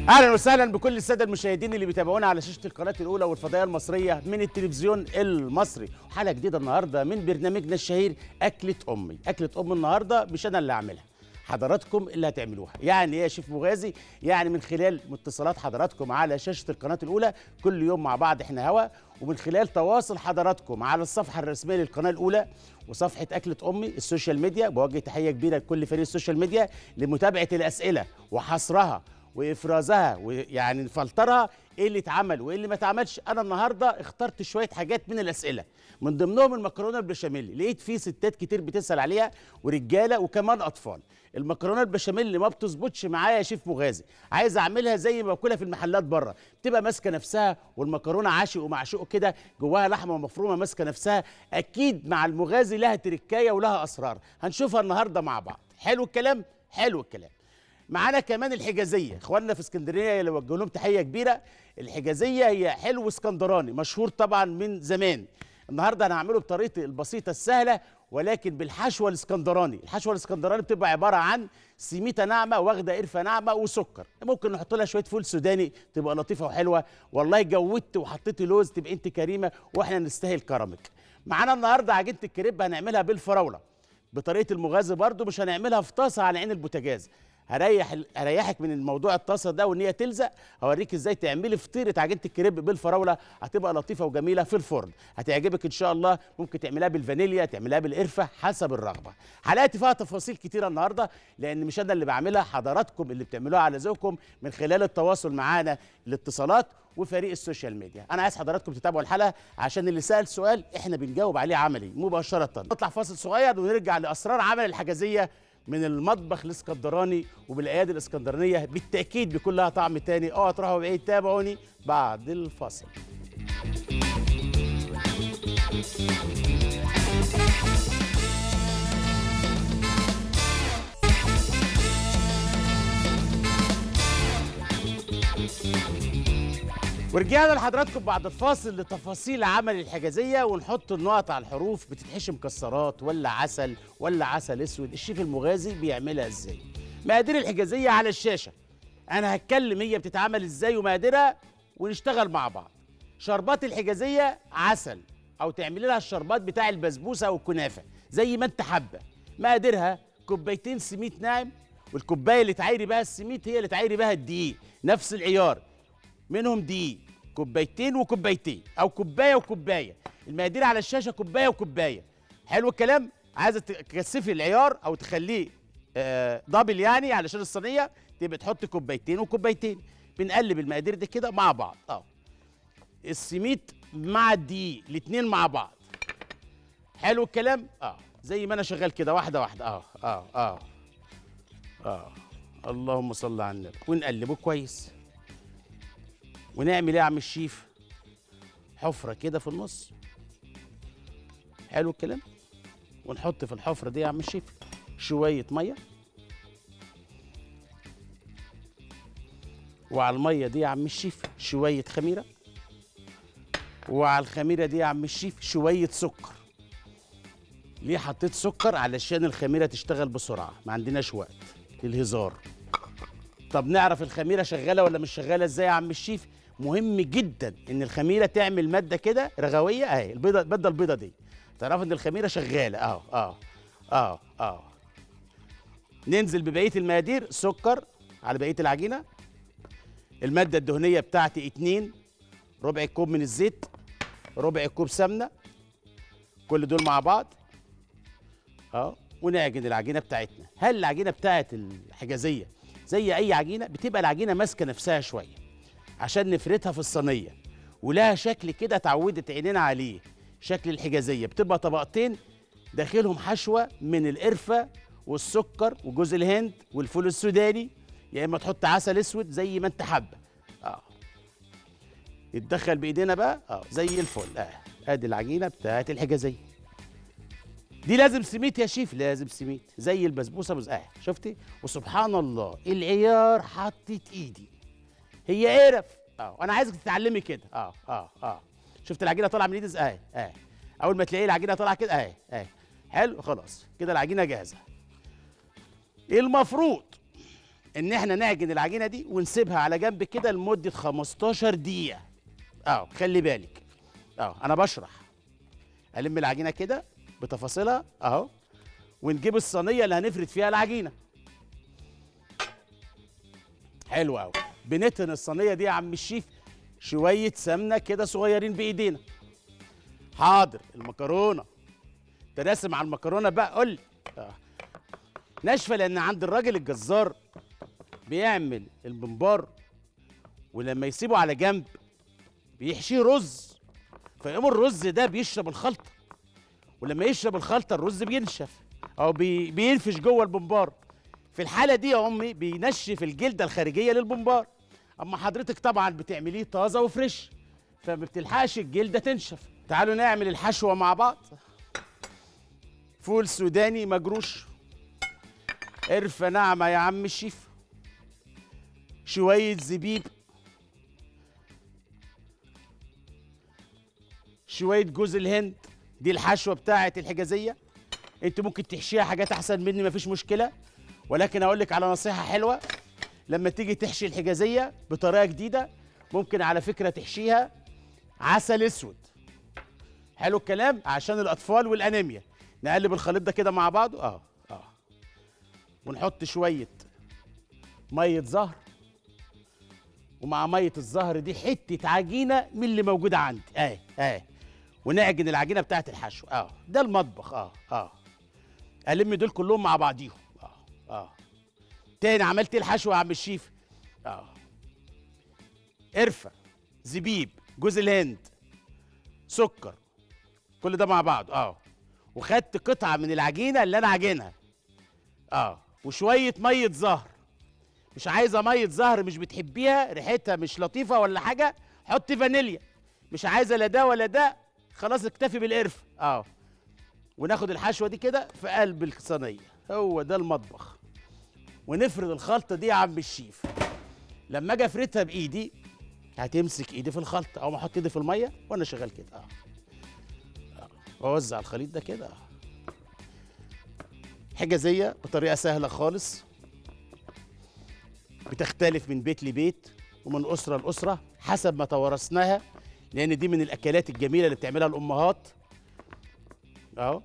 اهلا وسهلا بكل الساده المشاهدين اللي بيتابعونا على شاشه القناه الاولى والفضائيه المصريه من التلفزيون المصري حلقه جديده النهارده من برنامجنا الشهير اكله امي اكله ام النهارده مش انا اللي هعملها حضراتكم اللي هتعملوها يعني ايه يا شيف مغازي يعني من خلال اتصالات حضراتكم على شاشه القناه الاولى كل يوم مع بعض احنا هوا ومن خلال تواصل حضراتكم على الصفحه الرسميه للقناه الاولى وصفحه اكله امي السوشيال ميديا بوجه تحيه كبيره لكل فريق السوشيال ميديا لمتابعه الاسئله وحصرها وافرازها ويعني نفلترها ايه اللي اتعمل وايه اللي ما اتعملش انا النهارده اخترت شويه حاجات من الاسئله من ضمنهم المكرونه البشاميل لقيت في ستات كتير بتسال عليها ورجاله وكمان اطفال المكرونه البشاميل اللي ما بتظبطش معايا يا شيف مغازي عايز اعملها زي ما باكلها في المحلات بره بتبقى ماسكه نفسها والمكرونه عاشق ومعشوق كده جواها لحمه مفرومه ماسكه نفسها اكيد مع المغازي لها تركايه ولها اسرار هنشوفها النهارده مع بعض حلو الكلام حلو الكلام معانا كمان الحجازيه اخواننا في اسكندريه اللي وجهوا لهم تحيه كبيره الحجازيه هي حلو اسكندراني مشهور طبعا من زمان النهارده انا هعمله بطريقتي البسيطه السهله ولكن بالحشوه الاسكندراني الحشوه الاسكندراني بتبقى عباره عن سميته ناعمه واخده قرفه ناعمه وسكر ممكن نحط لها شويه فول سوداني تبقى لطيفه وحلوه والله جودت وحطيتي لوز تبقى انت كريمه واحنا نستاهل كرمك معانا النهارده عجينه الكريب هنعملها بالفراوله بطريقه المغازي برده مش هنعملها في طاسه على عين البوتاجاز هريح هريحك من الموضوع الطاسه ده وان هي تلزق هوريك ازاي تعملي فطيره عجينه الكريب بالفراوله هتبقى لطيفه وجميله في الفرن هتعجبك ان شاء الله ممكن تعملها بالفانيليا تعملها بالقرفه حسب الرغبه حلقتي فيها تفاصيل كتيره النهارده لان مش انا اللي بعملها حضراتكم اللي بتعملوها على ذوقكم من خلال التواصل معانا الاتصالات وفريق السوشيال ميديا انا عايز حضراتكم تتابعوا الحلقه عشان اللي سال سؤال احنا بنجاوب عليه عملي مباشره نطلع فاصل صغير ونرجع لاسرار عمل الحجازيه من المطبخ الاسكندراني وبالايادي الاسكندرانيه بالتاكيد بيكون لها طعم تاني اوعوا تروحوا بعيد تابعوني بعد الفاصل ورجعنا لحضراتكم بعد الفاصل لتفاصيل عمل الحجازيه ونحط النقط على الحروف بتتحشي مكسرات ولا عسل ولا عسل اسود الشيف المغازي بيعملها ازاي مقادير الحجازيه على الشاشه انا هتكلم هي بتتعمل ازاي ومقاديرها ونشتغل مع بعض شربات الحجازيه عسل او تعملي لها الشربات بتاع البسبوسه او الكنافه زي ما انت حابه مقاديرها كوبايتين سميد ناعم والكوبايه اللي تعايري بها السميد هي اللي تعايري بها الدقيق نفس العيار منهم دقيق كوبايتين وكوبايتين او كوبايه وكوبايه المقادير على الشاشه كوبايه وكوبايه حلو الكلام عايزه تكثفي العيار او تخليه آه دبل يعني علشان الصينيه تبقى تحط كوبايتين وكوبايتين بنقلب المقادير دي كده مع بعض اه السميد مع الدقيق الاتنين مع بعض حلو الكلام اه زي ما انا شغال كده واحده واحده اه اه اه اه اللهم صل على النبي ونقلبه كويس ونعمل ايه يا عم الشيف حفره كده في النص حلو الكلام ونحط في الحفره دي يا عم الشيف شويه ميه وعلى الميه دي يا عم الشيف شويه خميره وعلى الخميره دي يا عم الشيف شويه سكر ليه حطيت سكر علشان الخميره تشتغل بسرعه ما عندناش وقت للهزار طب نعرف الخميره شغاله ولا مش شغاله ازاي يا عم الشيف مهم جدا ان الخميره تعمل ماده كده رغويه اهي البيضه الماده البيضه دي تعرف ان الخميره شغاله اهو اه اه اه ننزل ببقيه المقادير سكر على بقيه العجينه الماده الدهنيه بتاعتي اتنين ربع كوب من الزيت ربع كوب سمنه كل دول مع بعض اه ونعجن العجينه بتاعتنا هل العجينه بتاعت الحجازيه زي اي عجينه بتبقى العجينه ماسكه نفسها شويه عشان نفردها في الصينيه ولها شكل كده اتعودت عينينا عليه شكل الحجازيه بتبقى طبقتين داخلهم حشوه من القرفه والسكر وجوز الهند والفول السوداني يا اما تحط عسل اسود زي ما انت حابه اه يتدخل بايدينا بقى اه زي الفل اه ادي العجينه بتاعت الحجازيه دي لازم سميت يا شيف لازم سميت زي البسبوسه بز... اه شفتي وسبحان الله العيار حطت ايدي هي قرف اه انا عايزك تتعلمي كده اه اه اه شفت العجينه طالعه من ايدي اه اه اول ما تلاقي العجينه طالعه كده اه اه حلو خلاص كده العجينه جاهزه المفروض ان احنا نعجن العجينه دي ونسيبها على جنب كده لمده 15 دقيقه اه خلي بالك اه انا بشرح الم العجينه كده بتفاصيلها اهو ونجيب الصينيه اللي هنفرد فيها العجينه حلو قوي بنتن الصينيه دي يا عم الشيف شويه سمنه كده صغيرين بايدينا حاضر المكرونه تراسم على المكرونه بقى قول لي آه. ناشفه لان عند الراجل الجزار بيعمل الممبار ولما يسيبه على جنب بيحشيه رز فيقوم الرز ده بيشرب الخلطه ولما يشرب الخلطه الرز بينشف او بي بينفش جوه البمبار في الحاله دي يا امي بينشف الجلده الخارجيه للبمبار اما حضرتك طبعا بتعمليه طازه وفريش فما بتلحقش الجلده تنشف تعالوا نعمل الحشوه مع بعض فول سوداني مجروش قرفه ناعمه يا عم الشيف شويه زبيب شويه جوز الهند دي الحشوه بتاعه الحجازيه انت ممكن تحشيها حاجات احسن مني مفيش مشكله ولكن اقول لك على نصيحه حلوه لما تيجي تحشي الحجازيه بطريقه جديده ممكن على فكره تحشيها عسل اسود حلو الكلام عشان الاطفال والانيميا نقلب الخليط ده كده مع بعضه اه اه ونحط شويه ميه زهر ومع ميه الزهر دي حته عجينه من اللي موجوده عندي اه اه ونعجن العجينه بتاعت الحشو اه ده المطبخ اه اه الم دول كلهم مع بعضيهم اه اه تاني عملت ايه الحشو يا عم الشيف اه قرفه زبيب جوز الهند سكر كل ده مع بعض اه وخدت قطعه من العجينه اللي انا عاجنها اه وشويه ميه زهر مش عايزه ميه زهر مش بتحبيها ريحتها مش لطيفه ولا حاجه حطي فانيليا مش عايزه لا ده ولا ده خلاص اكتفي بالقرفه اه وناخد الحشوه دي كده في قلب الصينيه هو ده المطبخ ونفرد الخلطه دي يا عم الشيف لما اجي افردها بايدي هتمسك ايدي في الخلطه او ما احط ايدي في الميه وانا شغال كده اه اه واوزع الخليط ده كده اه حجازيه بطريقه سهله خالص بتختلف من بيت لبيت ومن اسره لاسره حسب ما توارثناها لان دي من الاكلات الجميله اللي بتعملها الامهات اهو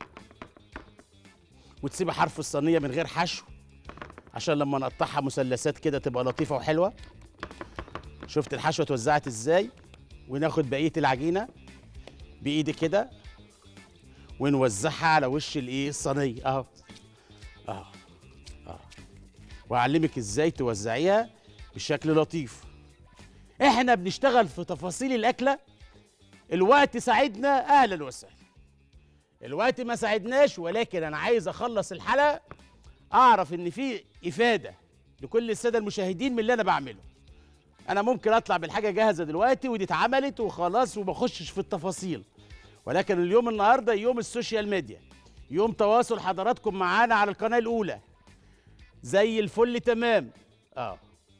وتسيب حرف الصينيه من غير حشو عشان لما نقطعها مثلثات كده تبقى لطيفه وحلوه شفت الحشوه اتوزعت ازاي وناخد بقيه العجينه بايدي كده ونوزعها على وش الايه الصينيه اهو اهو اهو واعلمك ازاي توزعيها بشكل لطيف احنا بنشتغل في تفاصيل الاكله الوقت ساعدنا اهلا وسهلا الوقت ما ساعدناش ولكن انا عايز اخلص الحلقه اعرف ان في افاده لكل الساده المشاهدين من اللي انا بعمله انا ممكن اطلع بالحاجه جاهزه دلوقتي ودي اتعملت وخلاص وما اخشش في التفاصيل ولكن اليوم النهارده يوم السوشيال ميديا يوم تواصل حضراتكم معانا على القناه الاولى زي الفل تمام اه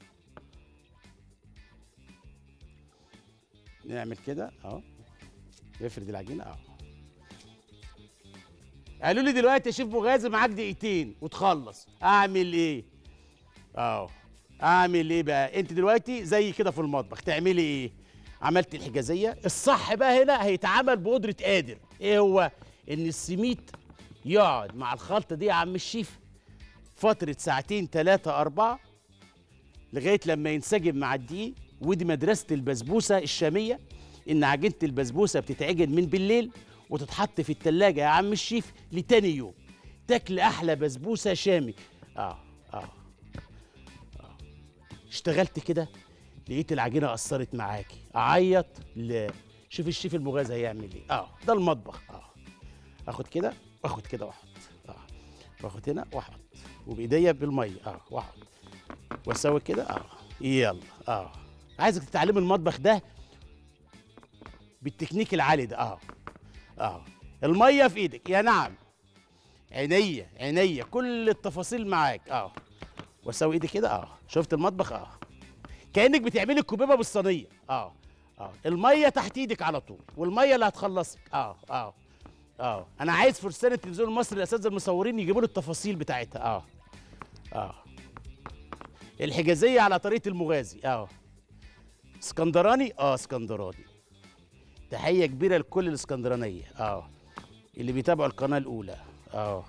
نعمل كده اهو نفرد العجينه اهو قالوا لي دلوقتي يا شيف مغازي معاك دقيقتين وتخلص اعمل ايه اهو اعمل ايه بقى انت دلوقتي زي كده في المطبخ تعملي ايه عملت الحجازيه الصح بقى هنا هيتعمل بقدره قادر ايه هو ان السميد يقعد مع الخلطه دي يا عم الشيف فتره ساعتين ثلاثه اربعه لغايه لما ينسجم مع الدقيق ودي مدرسه البسبوسه الشاميه ان عجينه البسبوسه بتتعجن من بالليل وتتحط في التلاجة يا عم الشيف لتاني يوم تاكل احلى بسبوسه شامي اه اه اه اشتغلت كده لقيت العجينه اثرت معاكي اعيط لا شوف الشيف المغاز هيعمل ايه اه ده المطبخ اه اخد كده واخد كده واحط اه واخد هنا واحط وبايديا بالميه اه واحط واسوي كده اه يلا اه عايزك تتعلم المطبخ ده بالتكنيك العالي ده اه اه الميه في ايدك يا نعم عينيا عينيا كل التفاصيل معاك اه واسوي ايدي كده اه شفت المطبخ اه كانك بتعملي الكوبيبه بالصينيه اه اه الميه تحت ايدك على طول والميه اللي هتخلصك اه اه اه انا عايز فرسان التلفزيون المصري الاساتذه المصورين يجيبوا لي التفاصيل بتاعتها اه اه الحجازيه على طريقه المغازي اهو اسكندراني اه اسكندراني تحيه كبيره لكل الاسكندرانيه اه اللي بيتابعوا القناه الاولى اه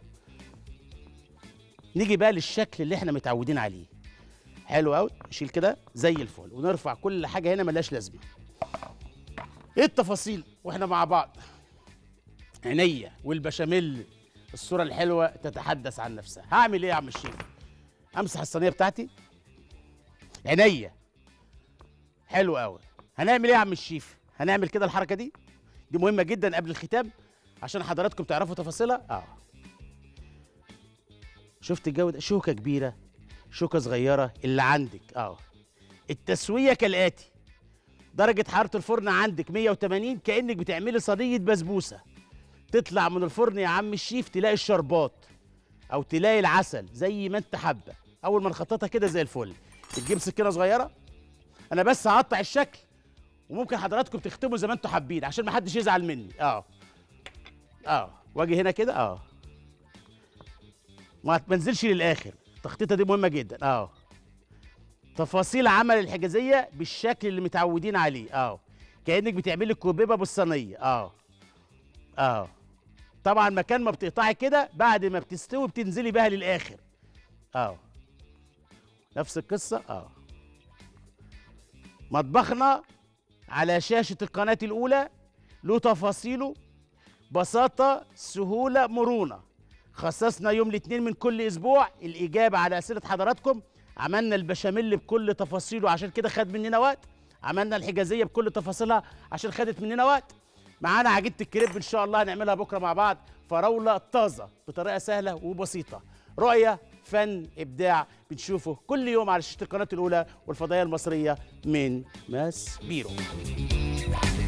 نيجي بقى للشكل اللي احنا متعودين عليه حلو قوي نشيل كده زي الفل ونرفع كل حاجه هنا ملهاش لازمه ايه التفاصيل واحنا مع بعض عينيا والبشاميل الصوره الحلوه تتحدث عن نفسها هعمل ايه يا عم الشيف امسح الصينيه بتاعتي عينيا حلو قوي هنعمل ايه يا عم الشيف هنعمل كده الحركه دي دي مهمه جدا قبل الختام عشان حضراتكم تعرفوا تفاصيلها اه شفت الجو ده شوكه كبيره شوكه صغيره اللي عندك اه التسويه كالاتي درجه حراره الفرن عندك 180 كانك بتعملي صينيه بسبوسه تطلع من الفرن يا عم الشيف تلاقي الشربات او تلاقي العسل زي ما انت حابه اول ما نخططها كده زي الفل تجيب سكينه صغيره انا بس هقطع الشكل وممكن حضراتكم تختموا زي ما انتوا حابين عشان ما حدش يزعل مني اه اه واجي هنا كده اه ما تنزلش للاخر التخطيطه دي مهمه جدا اه تفاصيل عمل الحجازيه بالشكل اللي متعودين عليه اه كانك بتعملي كوبيبه بالصينيه اه اه طبعا مكان ما بتقطعي كده بعد ما بتستوي بتنزلي بها للاخر اه نفس القصه اه مطبخنا على شاشه القناه الاولى له تفاصيله بساطه سهوله مرونه خصصنا يوم الاثنين من كل اسبوع الاجابه على اسئله حضراتكم عملنا البشاميل بكل تفاصيله عشان كده خد مننا وقت عملنا الحجازيه بكل تفاصيلها عشان خدت مننا وقت معانا عجينه الكريب ان شاء الله هنعملها بكره مع بعض فراوله طازه بطريقه سهله وبسيطه رؤيه فن ابداع بنشوفه كل يوم على شاشه القناه الاولى والفضائيه المصريه من ماس بيرو